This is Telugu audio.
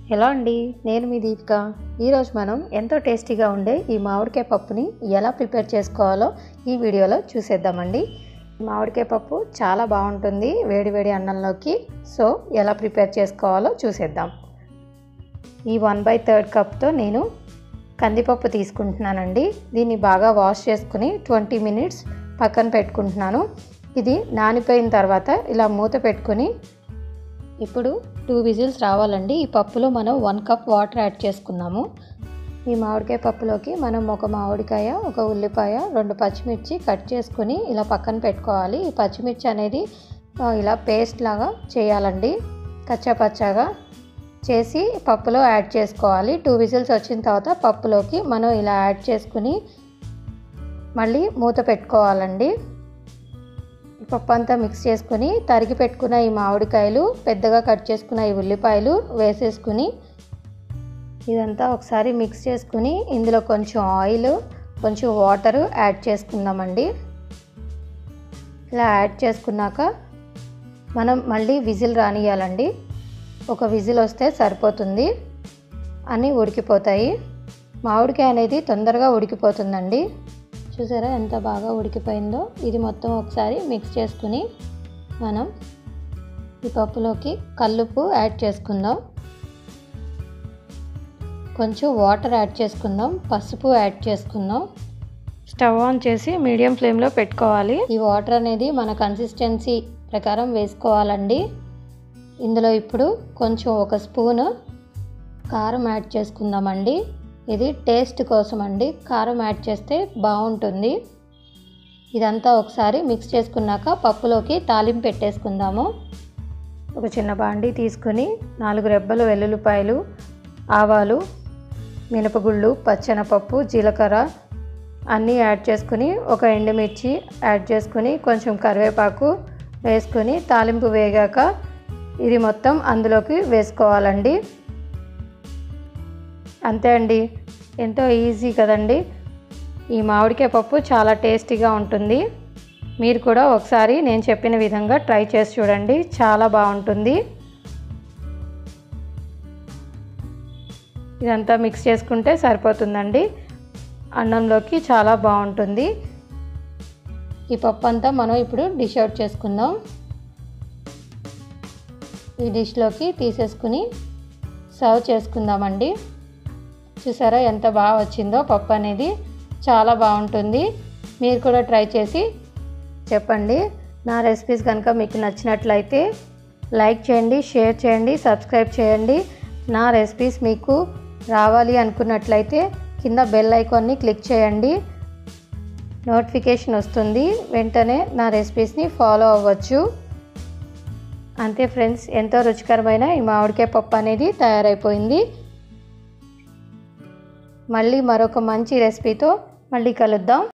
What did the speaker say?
హలో అండి నేను మీ దీపిక ఈరోజు మనం ఎంతో టేస్టీగా ఉండే ఈ మామిడికాయ పప్పుని ఎలా ప్రిపేర్ చేసుకోవాలో ఈ వీడియోలో చూసేద్దామండి మామిడికాయ పప్పు చాలా బాగుంటుంది వేడివేడి అన్నంలోకి సో ఎలా ప్రిపేర్ చేసుకోవాలో చూసేద్దాం ఈ వన్ బై థర్డ్ కప్తో నేను కందిపప్పు తీసుకుంటున్నానండి దీన్ని బాగా వాష్ చేసుకుని ట్వంటీ మినిట్స్ పక్కన పెట్టుకుంటున్నాను ఇది నానిపోయిన తర్వాత ఇలా మూత పెట్టుకొని ఇప్పుడు టూ విజిల్స్ రావాలండి ఈ పప్పులో మనం వన్ కప్ వాటర్ యాడ్ చేసుకున్నాము ఈ మామిడికాయ పప్పులోకి మనం ఒక మామిడికాయ ఒక ఉల్లిపాయ రెండు పచ్చిమిర్చి కట్ చేసుకుని ఇలా పక్కన పెట్టుకోవాలి ఈ పచ్చిమిర్చి అనేది ఇలా పేస్ట్ లాగా చేయాలండి కచ్చా పచ్చాగా చేసి పప్పులో యాడ్ చేసుకోవాలి టూ విజిల్స్ వచ్చిన తర్వాత పప్పులోకి మనం ఇలా యాడ్ చేసుకుని మళ్ళీ మూత పెట్టుకోవాలండి పప్పు అంతా మిక్స్ చేసుకుని తరిగి పెట్టుకున్న ఈ మామిడికాయలు పెద్దగా కట్ చేసుకున్న ఈ ఉల్లిపాయలు వేసేసుకుని ఇదంతా ఒకసారి మిక్స్ చేసుకుని ఇందులో కొంచెం ఆయిల్ కొంచెం వాటర్ యాడ్ చేసుకుందామండి ఇలా యాడ్ చేసుకున్నాక మనం మళ్ళీ విజిల్ రానియాలండి ఒక విజిల్ వస్తే సరిపోతుంది అన్నీ ఉడికిపోతాయి మామిడికాయ అనేది తొందరగా ఉడికిపోతుందండి చూసారా ఎంత బాగా ఉడికిపోయిందో ఇది మొత్తం ఒకసారి మిక్స్ చేసుకుని మనం ఈ పప్పులోకి కల్లుపు యాడ్ చేసుకుందాం కొంచెం వాటర్ యాడ్ చేసుకుందాం పసుపు యాడ్ చేసుకుందాం స్టవ్ ఆన్ చేసి మీడియం ఫ్లేమ్లో పెట్టుకోవాలి ఈ వాటర్ అనేది మన కన్సిస్టెన్సీ ప్రకారం వేసుకోవాలండి ఇందులో ఇప్పుడు కొంచెం ఒక స్పూను కారం యాడ్ చేసుకుందామండి ఇది టేస్ట్ కోసం అండి కారం యాడ్ చేస్తే బాగుంటుంది ఇదంతా ఒకసారి మిక్స్ చేసుకున్నాక పప్పులోకి తాలింపు పెట్టేసుకుందాము ఒక చిన్న బాండి తీసుకుని నాలుగు రెబ్బలు వెల్లుల్లిపాయలు ఆవాలు మినపగుళ్ళు పచ్చెనపప్పు జీలకర్ర అన్నీ యాడ్ చేసుకుని ఒక ఎండుమిర్చి యాడ్ చేసుకుని కొంచెం కరివేపాకు వేసుకుని తాలింపు వేగాక ఇది మొత్తం అందులోకి వేసుకోవాలండి అంతే అండి ఎంతో ఈజీ కదండి ఈ మామిడికాయ పప్పు చాలా టేస్టీగా ఉంటుంది మీరు కూడా ఒకసారి నేను చెప్పిన విధంగా ట్రై చేసి చూడండి చాలా బాగుంటుంది ఇదంతా మిక్స్ చేసుకుంటే సరిపోతుందండి అన్నంలోకి చాలా బాగుంటుంది ఈ పప్పు అంతా మనం ఇప్పుడు డిష్ అవుట్ చేసుకుందాం ఈ డిష్లోకి తీసేసుకుని సర్వ్ చేసుకుందామండి చూసారా ఎంత బాగా వచ్చిందో పప్పు అనేది చాలా బాగుంటుంది మీరు కూడా ట్రై చేసి చెప్పండి నా రెసిపీస్ కనుక మీకు నచ్చినట్లయితే లైక్ చేయండి షేర్ చేయండి సబ్స్క్రైబ్ చేయండి నా రెసిపీస్ మీకు రావాలి అనుకున్నట్లయితే కింద బెల్ ఐకాన్ని క్లిక్ చేయండి నోటిఫికేషన్ వస్తుంది వెంటనే నా రెసిపీస్ని ఫాలో అవ్వచ్చు అంతే ఫ్రెండ్స్ ఎంతో రుచికరమైన ఈ మామిడికాయ పప్పు అనేది తయారైపోయింది మళ్ళీ మరొక మంచి రెసిపీతో మళ్ళీ కలుద్దాం